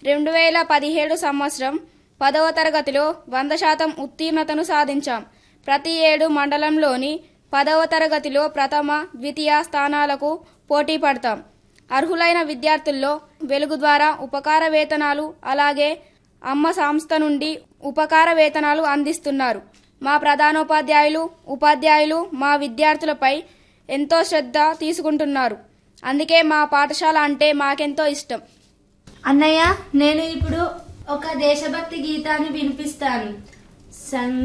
రెండు వేల పదిహేడు సంవత్సరం పదవ తరగతిలో వంద శాతం ఉత్తీర్ణతను సాధించాం ప్రతి ఏడు మండలంలోని పదవ తరగతిలో ప్రథమ ద్వితీయ స్థానాలకు పోటీ పడతాం అర్హులైన విద్యార్థుల్లో వెలుగు ద్వారా ఉపకార వేతనాలు అలాగే అమ్మ సంస్థ నుండి ఉపకార వేతనాలు అందిస్తున్నారు మా ప్రధానోపాధ్యాయులు ఉపాధ్యాయులు మా విద్యార్థులపై ఎంతో శ్రద్ధ తీసుకుంటున్నారు అందుకే మా పాఠశాల అంటే మాకెంతో ఇష్టం అన్నయ్య నేను ఇప్పుడు ఒక దేశభక్తి గీతాన్ని వినిపిస్తాను సం